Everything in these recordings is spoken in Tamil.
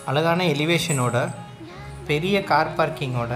அழகான எலிவேஷனோட பெரிய கார் பார்க்கிங்கோட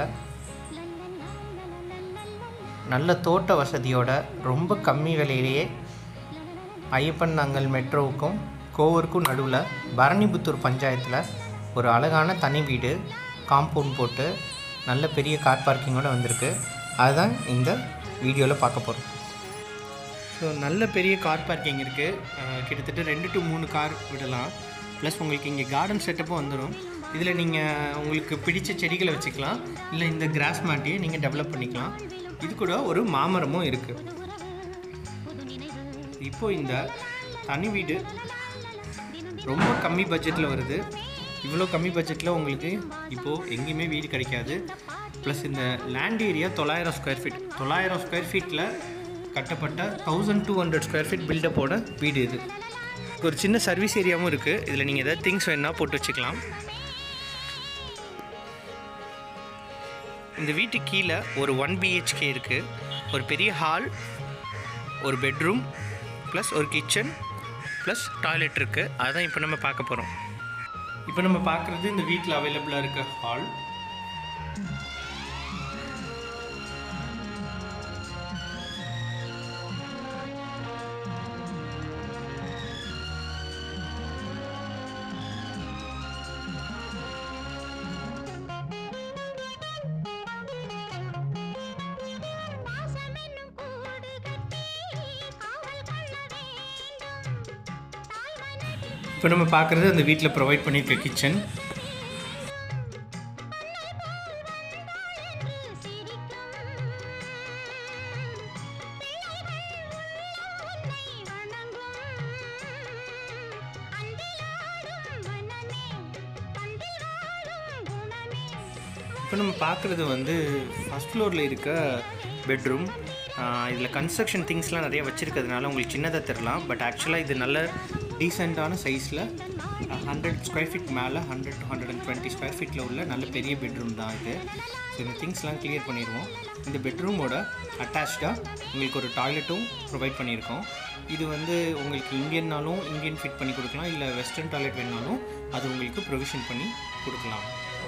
நல்ல தோட்ட வசதியோட ரொம்ப கம்மி விலையிலேயே ஐயப்பன் நாங்கல் மெட்ரோவுக்கும் கோவூருக்கும் நடுவில் பரணிபுத்தூர் பஞ்சாயத்தில் ஒரு அழகான தனி வீடு காம்பவுண்ட் போட்டு நல்ல பெரிய கார் பார்க்கிங்கோட வந்திருக்கு அதுதான் இந்த வீடியோவில் பார்க்க போகிறோம் ஸோ நல்ல பெரிய கார் பார்க்கிங் இருக்குது கிட்டத்தட்ட ரெண்டு டு மூணு கார் விடலாம் ப்ளஸ் உங்களுக்கு இங்கே கார்டன் செட்டப்பும் வந்துடும் இதில் நீங்கள் உங்களுக்கு பிடிச்ச செடிகளை வச்சுக்கலாம் இல்லை இந்த கிராஸ் மாட்டியை நீங்கள் டெவலப் பண்ணிக்கலாம் இது கூட ஒரு மாமரமும் இருக்குது இப்போ இந்த தனி வீடு ரொம்ப கம்மி பட்ஜெட்டில் வருது இவ்வளோ கம்மி பட்ஜெட்டில் உங்களுக்கு இப்போது எங்கேயுமே வீடு கிடைக்காது ப்ளஸ் இந்த லேண்ட் ஏரியா தொள்ளாயிரம் ஸ்கொயர் ஃபீட் தொள்ளாயிரம் ஸ்கொயர் ஃபீட்டில் கட்டப்பட்ட thousand two hundred square feet பில்டப்போட வீடு இது ஒரு சின்ன சர்வீஸ் ஏரியாவும் இருக்குது இதில் நீங்கள் எதாவது திங்ஸ் வேணால் போட்டு வச்சுக்கலாம் இந்த வீட்டுக்கு கீழே ஒரு ஒன் பிஹெச்கே இருக்குது ஒரு பெரிய ஹால் ஒரு பெட்ரூம் ப்ளஸ் ஒரு கிச்சன் ப்ளஸ் டாய்லெட் இருக்குது அதான் இப்போ நம்ம பார்க்க போகிறோம் இப்போ நம்ம பார்க்குறது இந்த வீட்டில் அவைலபிளாக இருக்க ஹால் பாசமென்னும் கூடு கட்டி காவல் கொள்ள வேண்டும் தாய்மனதில் இப்போ நம்ம பார்க்குறது அந்த வீட்டில் ப்ரொவைட் பண்ணியிருக்க கிச்சன் என்று சிரிக்கும் பிள்ளைகள் உன்னை வணங்கும் அன்பிலாடும் வனமே பண்பில் வாழும் குணமே இப்போ நம்ம பார்க்குறது வந்து ஃபஸ்ட் ஃப்ளோரில் இருக்க பெட்ரூம் இதில் கன்ஸ்ட்ரக்ஷன் திங்ஸ்லாம் நிறைய வச்சுருக்கிறதுனால உங்களுக்கு சின்னதாக தெரிலாம் பட் ஆக்சுவலாக இது நல்ல டீசெண்டான சைஸில் ஹண்ட்ரட் ஸ்கொயர் ஃபீட் மேலே hundred two hundred and twenty square ஃபீட்டில் உள்ள நல்ல பெரிய பெட்ரூம் தான் இது ஸோ இந்த திங்ஸ்லாம் கிளியர் பண்ணிடுவோம் இந்த பெட்ரூமோட அட்டாச்சாக உங்களுக்கு ஒரு டாய்லெட்டும் ப்ரொவைட் பண்ணியிருக்கோம் இது வந்து உங்களுக்கு இந்தியன்னாலும் இந்தியன் ஃபிட் பண்ணி கொடுக்கலாம் இல்லை வெஸ்டர்ன் டாய்லெட் வேணாலும் அது உங்களுக்கு ப்ரொவிஷன் பண்ணி கொடுக்கலாம்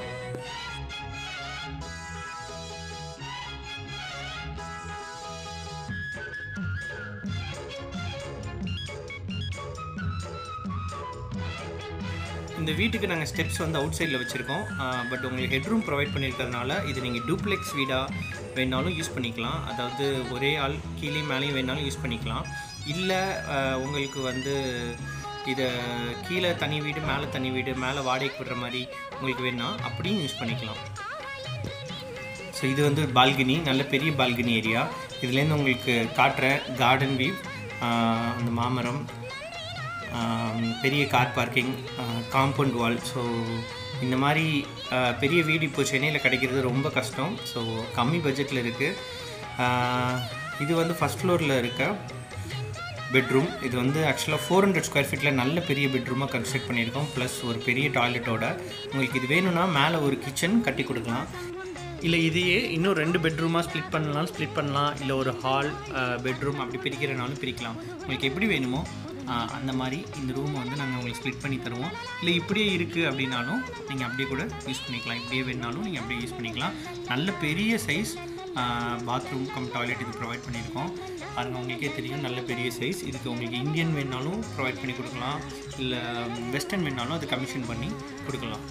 இந்த வீட்டுக்கு நாங்கள் ஸ்டெப்ஸ் வந்து அவுட் சைடில் வச்சுருக்கோம் பட் உங்களுக்கு ஹெட்ரூம் ப்ரொவைட் பண்ணியிருக்கிறதுனால இது நீங்கள் டூப்ளெக்ஸ் வீடாக வேணாலும் யூஸ் பண்ணிக்கலாம் அதாவது ஒரே ஆள் கீழே மேலேயும் வேணாலும் யூஸ் பண்ணிக்கலாம் இல்லை உங்களுக்கு வந்து இதை கீழே தனி வீடு மேலே தனி வீடு மேலே வாடகைக்கு விடுற மாதிரி உங்களுக்கு வேணால் அப்படியும் யூஸ் பண்ணிக்கலாம் ஸோ இது வந்து பால்கனி நல்ல பெரிய பால்கனி ஏரியா இதுலேருந்து உங்களுக்கு காட்டுற கார்டன் வியூ அந்த மாமரம் ஆம், பெரிய car parking compound wall so இந்த மாதிரி ஆ, பெரிய வீடு இப்போ சென்னையில் கிடைக்கிறது ரொம்ப கஷ்டம் ஸோ கம்மி பட்ஜெட்டில் இருக்குது இது வந்து ஃபஸ்ட் ஃப்ளோரில் இருக்க பெட்ரூம் இது வந்து ஆக்சுவலாக ஃபோர் ஹண்ட்ரட் ஸ்கொயர் ஃபீட்டில் நல்ல பெரிய பெட்ரூமாக கன்ஸ்ட்ரக்ட் பண்ணியிருக்கோம் ப்ளஸ் ஒரு பெரிய டாய்லெட்டோட உங்களுக்கு இது வேணும்னா மேலே ஒரு கிச்சன் கட்டி கொடுக்கலாம் இல்லை இதையே இன்னும் ரெண்டு பெட்ரூமாக ஸ்ப்ளிட் பண்ணலாம் ஸ்ப்ளிட் பண்ணலாம் இல்லை ஒரு ஹால் பெட்ரூம் அப்படி பிரிக்கிறனாலும் பிரிக்கலாம் உங்களுக்கு எப்படி வேணுமோ ஆஹ், அந்த மாதிரி இந்த ரூமை வந்து நாங்கள் உங்களுக்கு ஸ்ப்ளிட் பண்ணி தருவோம் இல்லை இப்படியே இருக்குது அப்படின்னாலும் நீங்கள் அப்படியே கூட யூஸ் பண்ணிக்கலாம் இப்படியே வேணாலும் நீங்கள் அப்படியே யூஸ் பண்ணிக்கலாம் நல்ல பெரிய சைஸ் பாத்ரூம் கம் டாய்லெட் இது ப்ரொவைட் பண்ணியிருக்கோம் பாருங்கள் உங்களுக்கே தெரியும் நல்ல பெரிய சைஸ் இதுக்கு உங்களுக்கு இந்தியன் வேணாலும் ப்ரொவைட் பண்ணி கொடுக்கலாம் இல்லை வெஸ்டர்ன் வேணாலும் அது கமிஷன் பண்ணி கொடுக்கலாம்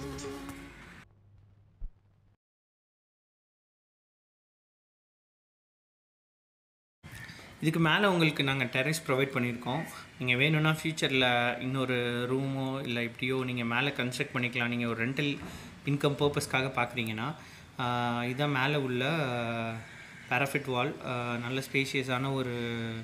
இதுக்கு மேலே உங்களுக்கு நாங்கள் டெரஸ் ப்ரொவைட் பண்ணியிருக்கோம் நீங்கள் வேணும்னா ஃப்யூச்சரில் இன்னொரு ரூமோ இல்லை இப்படியோ நீங்கள் மேலே கன்ஸ்ட்ரக்ட் பண்ணிக்கலாம் நீங்கள் ஒரு ரெண்டல் இன்கம் பர்பஸ்க்காக பார்க்குறீங்கன்னா ஆஹ் இதான் மேலே உள்ள பேராஃபிட் வால் நல்ல ஸ்பேஷியஸான ஒரு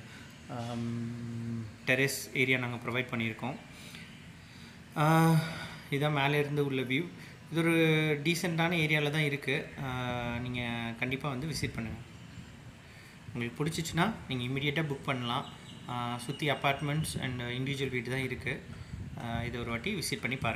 டெரஸ் ஏரியா நாங்கள் ப்ரொவைட் பண்ணியிருக்கோம் ஆஹ் இதான் மேலே இருந்து உள்ள வியூ இது ஒரு டீசெண்டான ஏரியாவில் தான் இருக்குது நீங்கள் கண்டிப்பாக வந்து விசிட் பண்ணுங்கள் உங்களுக்கு பிடிச்சிச்சின்னா நீங்கள் இமீடியட்டாக புக் பண்ணலாம் சுற்றி அப்பார்ட்மெண்ட்ஸ் அண்ட் இண்டிவிஜுவல் வீடு தான் இருக்குது இதை ஒரு வாட்டி விசிட் பண்ணி பாருங்கள்